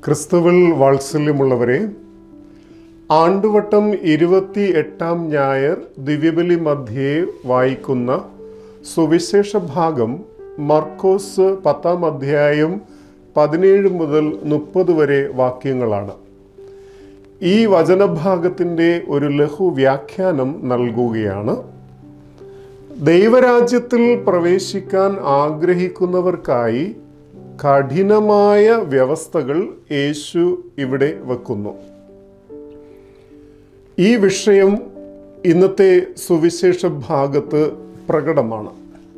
ക്രിസ്തുവിൽ വാത്സല്യമുള്ളവരെ ആണ്ടുവട്ടം ഇരുപത്തി എട്ടാം ഞായർ ദിവ്യബലി മധ്യേ വായിക്കുന്ന സുവിശേഷ ഭാഗം മർക്കോസ് പത്താം അധ്യായം പതിനേഴ് മുതൽ മുപ്പത് വരെ വാക്യങ്ങളാണ് ഈ വചനഭാഗത്തിൻ്റെ ഒരു ലഘു വ്യാഖ്യാനം നൽകുകയാണ് ദൈവരാജ്യത്തിൽ പ്രവേശിക്കാൻ ആഗ്രഹിക്കുന്നവർക്കായി കഠിനമായ വ്യവസ്ഥകൾ യേശു ഇവിടെ വെക്കുന്നു ഈ വിഷയം ഇന്നത്തെ സുവിശേഷ ഭാഗത്ത് പ്രകടമാണ്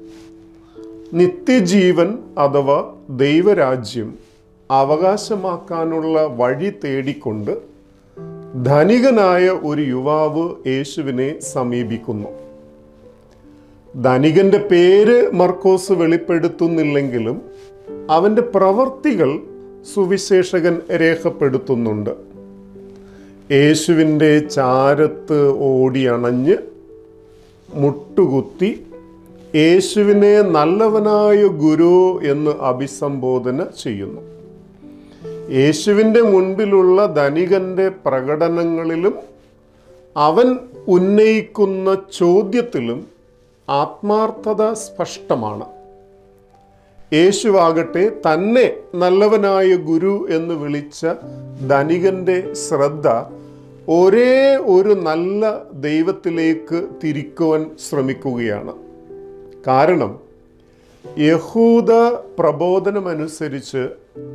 നിത്യജീവൻ അഥവാ ദൈവരാജ്യം അവകാശമാക്കാനുള്ള വഴി തേടിക്കൊണ്ട് ധനികനായ ഒരു യുവാവ് യേശുവിനെ സമീപിക്കുന്നു ധനികന്റെ പേര് മർക്കോസ് വെളിപ്പെടുത്തുന്നില്ലെങ്കിലും അവന്റെ പ്രവർത്തികൾ സുവിശേഷകൻ രേഖപ്പെടുത്തുന്നുണ്ട് യേശുവിൻ്റെ ചാരത്ത് ഓടിയണഞ്ഞ് മുട്ടുകുത്തി യേശുവിനെ നല്ലവനായ ഗുരു എന്ന് അഭിസംബോധന ചെയ്യുന്നു യേശുവിൻ്റെ മുൻപിലുള്ള ധനികന്റെ പ്രകടനങ്ങളിലും അവൻ ഉന്നയിക്കുന്ന ചോദ്യത്തിലും ആത്മാർത്ഥത സ്പഷ്ടമാണ് യേശുവാകട്ടെ തന്നെ നല്ലവനായ ഗുരു എന്ന് വിളിച്ച ധനികന്റെ ശ്രദ്ധ ഒരേ ഒരു നല്ല ദൈവത്തിലേക്ക് തിരിക്കുവാൻ ശ്രമിക്കുകയാണ് കാരണം യഹൂദ പ്രബോധനമനുസരിച്ച്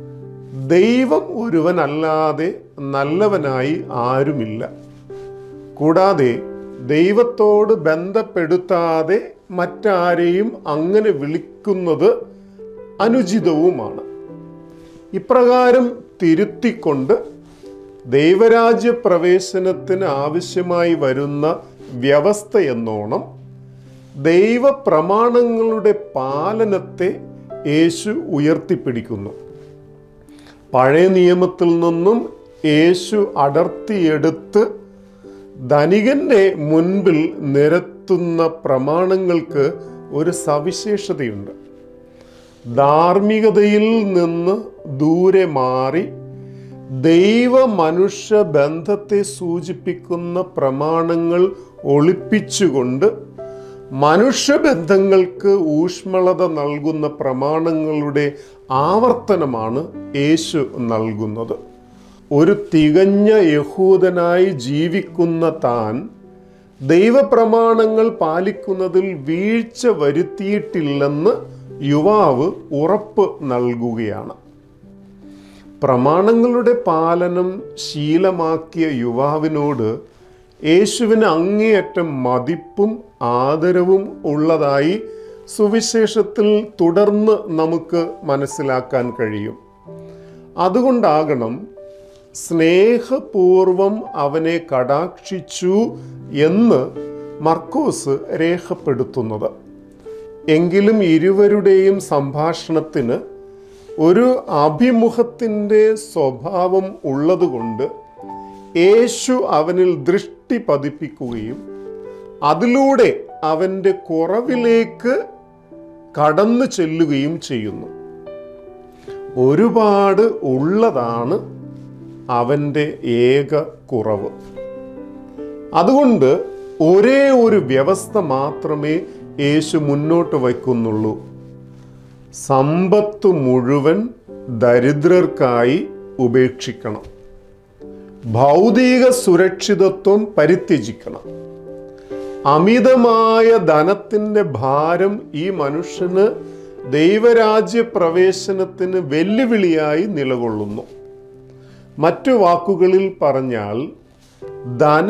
ദൈവം ഒരുവനല്ലാതെ നല്ലവനായി ആരുമില്ല കൂടാതെ ദൈവത്തോട് ബന്ധപ്പെടുത്താതെ മറ്റാരെയും അങ്ങനെ വിളിക്കുന്നത് അനുചിതവുമാണ് ഇപ്രകാരം തിരുത്തിക്കൊണ്ട് ദൈവരാജ്യ പ്രവേശനത്തിന് ആവശ്യമായി വരുന്ന വ്യവസ്ഥ എന്നോണം ദൈവപ്രമാണങ്ങളുടെ പാലനത്തെ യേശു ഉയർത്തിപ്പിടിക്കുന്നു പഴയ നിയമത്തിൽ നിന്നും യേശു അടർത്തിയെടുത്ത് ധനികന്റെ മുൻപിൽ നിരത്തുന്ന പ്രമാണങ്ങൾക്ക് ഒരു സവിശേഷതയുണ്ട് ധാർമ്മികതയിൽ നിന്ന് ദൂരെ മാറി ദൈവ മനുഷ്യ ബന്ധത്തെ സൂചിപ്പിക്കുന്ന പ്രമാണങ്ങൾ ഒളിപ്പിച്ചുകൊണ്ട് മനുഷ്യബന്ധങ്ങൾക്ക് ഊഷ്മളത നൽകുന്ന പ്രമാണങ്ങളുടെ ആവർത്തനമാണ് യേശു നൽകുന്നത് ഒരു തികഞ്ഞ യഹൂദനായി ജീവിക്കുന്ന താൻ ദൈവപ്രമാണങ്ങൾ പാലിക്കുന്നതിൽ വീഴ്ച വരുത്തിയിട്ടില്ലെന്ന് യുവാവ് ഉറപ്പ് നൽകുകയാണ് പ്രമാണങ്ങളുടെ പാലനം ശീലമാക്കിയ യുവാവിനോട് യേശുവിന് അങ്ങേയറ്റം മതിപ്പും ആദരവും ഉള്ളതായി സുവിശേഷത്തിൽ തുടർന്ന് നമുക്ക് മനസ്സിലാക്കാൻ കഴിയും അതുകൊണ്ടാകണം സ്നേഹപൂർവം അവനെ കടാക്ഷിച്ചു എന്ന് മർക്കോസ് രേഖപ്പെടുത്തുന്നത് എങ്കിലും ഇരുവരുടെയും സംഭാഷണത്തിന് ഒരു അഭിമുഖത്തിൻ്റെ സ്വഭാവം ഉള്ളതുകൊണ്ട് യേശു അവനിൽ ദൃഷ്ടി പതിപ്പിക്കുകയും അതിലൂടെ അവൻ്റെ കുറവിലേക്ക് കടന്നു ചെല്ലുകയും ചെയ്യുന്നു ഒരുപാട് ഉള്ളതാണ് അവൻ്റെ ഏക കുറവ് അതുകൊണ്ട് ഒരേ ഒരു വ്യവസ്ഥ മാത്രമേ യേശു മുന്നോട്ട് വയ്ക്കുന്നുള്ളൂ സമ്പത്ത് മുഴുവൻ ദരിദ്രർക്കായി ഉപേക്ഷിക്കണം ഭൗതിക സുരക്ഷിതത്വം പരിത്യജിക്കണം അമിതമായ ധനത്തിൻ്റെ ഭാരം ഈ മനുഷ്യന് ദൈവരാജ്യ പ്രവേശനത്തിന് വെല്ലുവിളിയായി നിലകൊള്ളുന്നു മറ്റു വാക്കുകളിൽ പറഞ്ഞാൽ ധന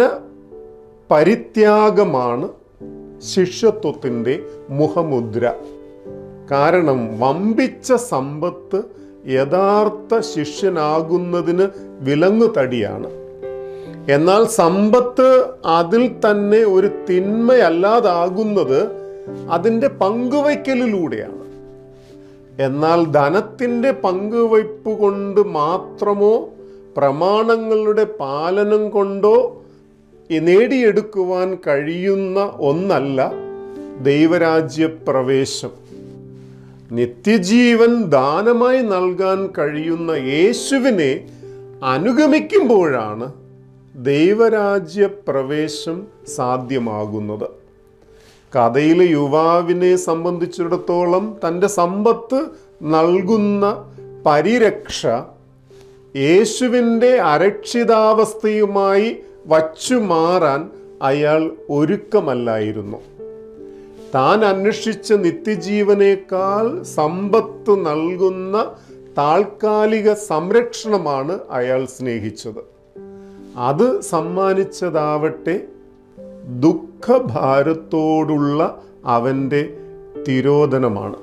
പരിത്യാഗമാണ് ശിഷ്യത്വത്തിൻ്റെ മുഖമുദ്ര കാരണം വമ്പിച്ച സമ്പത്ത് യഥാർത്ഥ ശിഷ്യനാകുന്നതിന് വിലങ്ങുതടിയാണ് എന്നാൽ സമ്പത്ത് അതിൽ തന്നെ ഒരു തിന്മയല്ലാതാകുന്നത് അതിൻ്റെ പങ്കുവയ്ക്കലിലൂടെയാണ് എന്നാൽ ധനത്തിൻ്റെ പങ്കുവയ്പ് കൊണ്ട് മാത്രമോ പ്രമാണങ്ങളുടെ പാലനം കൊണ്ടോ നേടിയെടുക്കുവാൻ കഴിയുന്ന ഒന്നല്ല ദൈവരാജ്യ പ്രവേശം നിത്യജീവൻ ദാനമായി നൽകാൻ കഴിയുന്ന യേശുവിനെ അനുഗമിക്കുമ്പോഴാണ് ദൈവരാജ്യ പ്രവേശം സാധ്യമാകുന്നത് കഥയിലെ യുവാവിനെ സംബന്ധിച്ചിടത്തോളം തൻ്റെ സമ്പത്ത് നൽകുന്ന പരിരക്ഷ യേശുവിൻ്റെ അരക്ഷിതാവസ്ഥയുമായി വച്ചുമാറാൻ അയാൾ ഒരുക്കമല്ലായിരുന്നു താൻ അന്വേഷിച്ച നിത്യജീവനേക്കാൾ സമ്പത്ത് നൽകുന്ന താൽക്കാലിക സംരക്ഷണമാണ് അയാൾ സ്നേഹിച്ചത് അത് സമ്മാനിച്ചതാവട്ടെ ദുഃഖഭാരത്തോടുള്ള അവൻ്റെ തിരോധനമാണ്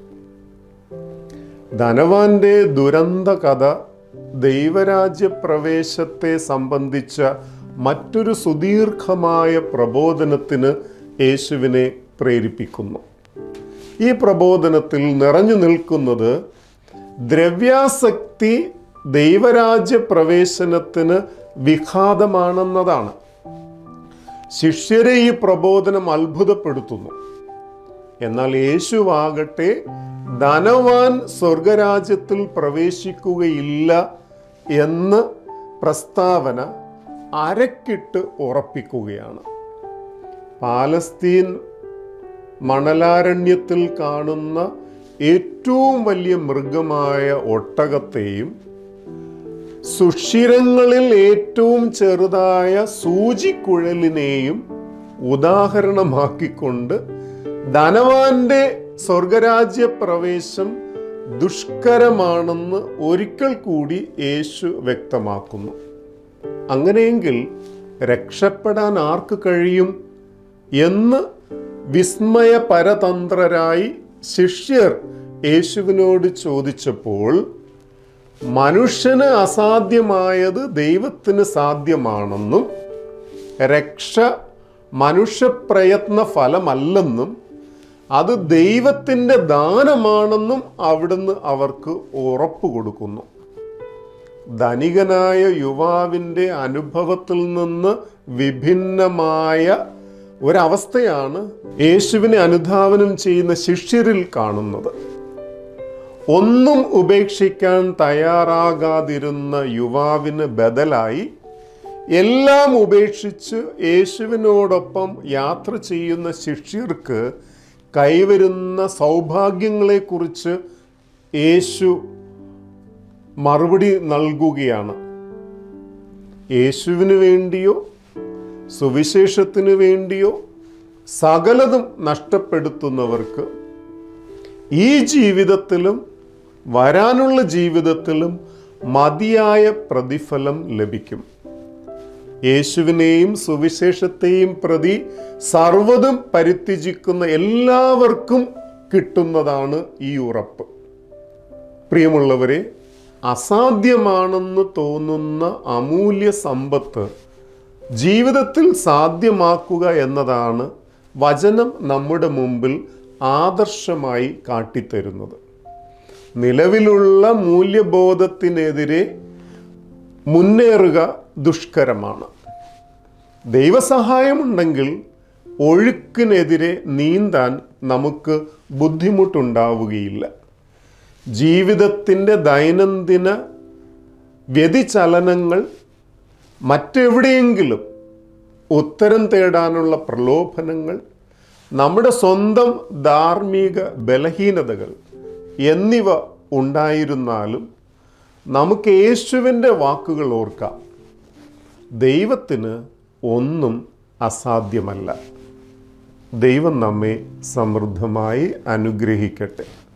ധനവാന്റെ ദുരന്ത കഥ ദൈവരാജ്യ പ്രവേശത്തെ സംബന്ധിച്ച മറ്റൊരു സുദീർഘമായ പ്രബോധനത്തിന് യേശുവിനെ പ്രേരിപ്പിക്കുന്നു ഈ പ്രബോധനത്തിൽ നിറഞ്ഞു നിൽക്കുന്നത് ദ്രവ്യാസക്തി ദൈവരാജ്യ പ്രവേശനത്തിന് വിഘാതമാണെന്നതാണ് ശിഷ്യരെ ഈ പ്രബോധനം അത്ഭുതപ്പെടുത്തുന്നു എന്നാൽ യേശുവാകട്ടെ ധനവാൻ സ്വർഗരാജ്യത്തിൽ പ്രവേശിക്കുകയില്ല എന്ന് പ്രസ്താവന അരക്കിട്ട് ഉറപ്പിക്കുകയാണ് പാലസ്തീൻ മണലാരണ്യത്തിൽ കാണുന്ന ഏറ്റവും വലിയ മൃഗമായ ഒട്ടകത്തെയും സുഷിരങ്ങളിൽ ഏറ്റവും ചെറുതായ സൂചിക്കുഴലിനെയും ഉദാഹരണമാക്കിക്കൊണ്ട് ധനവാന്റെ സ്വർഗരാജ്യ പ്രവേശം ദുഷ്കരമാണെന്ന് ഒരിക്കൽ കൂടി യേശു വ്യക്തമാക്കുന്നു അങ്ങനെയെങ്കിൽ രക്ഷപ്പെടാൻ ആർക്ക് കഴിയും എന്ന് വിസ്മയ പരതന്ത്രരായി ശിഷ്യർ യേശുവിനോട് ചോദിച്ചപ്പോൾ മനുഷ്യന് അസാധ്യമായത് ദൈവത്തിന് സാധ്യമാണെന്നും രക്ഷ മനുഷ്യപ്രയത്ന ഫലമല്ലെന്നും അത് ദൈവത്തിൻ്റെ ദാനമാണെന്നും അവിടുന്ന് അവർക്ക് ഉറപ്പ് കൊടുക്കുന്നു ധനികനായ യുവാവിൻ്റെ അനുഭവത്തിൽ നിന്ന് വിഭിന്നമായ ഒരവസ്ഥയാണ് യേശുവിനെ അനുധാവനം ചെയ്യുന്ന ശിഷ്യരിൽ കാണുന്നത് ഒന്നും ഉപേക്ഷിക്കാൻ തയ്യാറാകാതിരുന്ന യുവാവിന് ബദലായി എല്ലാം ഉപേക്ഷിച്ച് യേശുവിനോടൊപ്പം യാത്ര ചെയ്യുന്ന ശിഷ്യർക്ക് കൈവരുന്ന സൗഭാഗ്യങ്ങളെക്കുറിച്ച് യേശു മറുപടി നൽകുകയാണ് യേശുവിന് വേണ്ടിയോ സുവിശേഷത്തിനു വേണ്ടിയോ സകലതും നഷ്ടപ്പെടുത്തുന്നവർക്ക് ഈ ജീവിതത്തിലും വരാനുള്ള ജീവിതത്തിലും മതിയായ പ്രതിഫലം ലഭിക്കും യേശുവിനെയും സുവിശേഷത്തെയും പ്രതി സർവ്വതും പരിത്യജിക്കുന്ന എല്ലാവർക്കും കിട്ടുന്നതാണ് ഈ ഉറപ്പ് പ്രിയമുള്ളവരെ അസാധ്യമാണെന്ന് തോന്നുന്ന അമൂല്യ സമ്പത്ത് ജീവിതത്തിൽ സാധ്യമാക്കുക എന്നതാണ് വചനം നമ്മുടെ മുമ്പിൽ ആദർശമായി കാട്ടിത്തരുന്നത് നിലവിലുള്ള മൂല്യബോധത്തിനെതിരെ മുന്നേറുക ദുഷ്കരമാണ് ദൈവസഹായമുണ്ടെങ്കിൽ ഒഴുക്കിനെതിരെ നീന്താൻ നമുക്ക് ബുദ്ധിമുട്ടുണ്ടാവുകയില്ല ജീവിതത്തിൻ്റെ ദൈനംദിന വ്യതിചലനങ്ങൾ മറ്റെവിടെയെങ്കിലും ഉത്തരം തേടാനുള്ള പ്രലോഭനങ്ങൾ നമ്മുടെ സ്വന്തം ധാർമ്മിക ബലഹീനതകൾ എന്നിവ ഉണ്ടായിരുന്നാലും നമുക്ക് യേശുവിൻ്റെ വാക്കുകൾ ഓർക്കാം ദൈവത്തിന് ഒന്നും അസാധ്യമല്ല ദൈവം നമ്മെ സമൃദ്ധമായി അനുഗ്രഹിക്കട്ടെ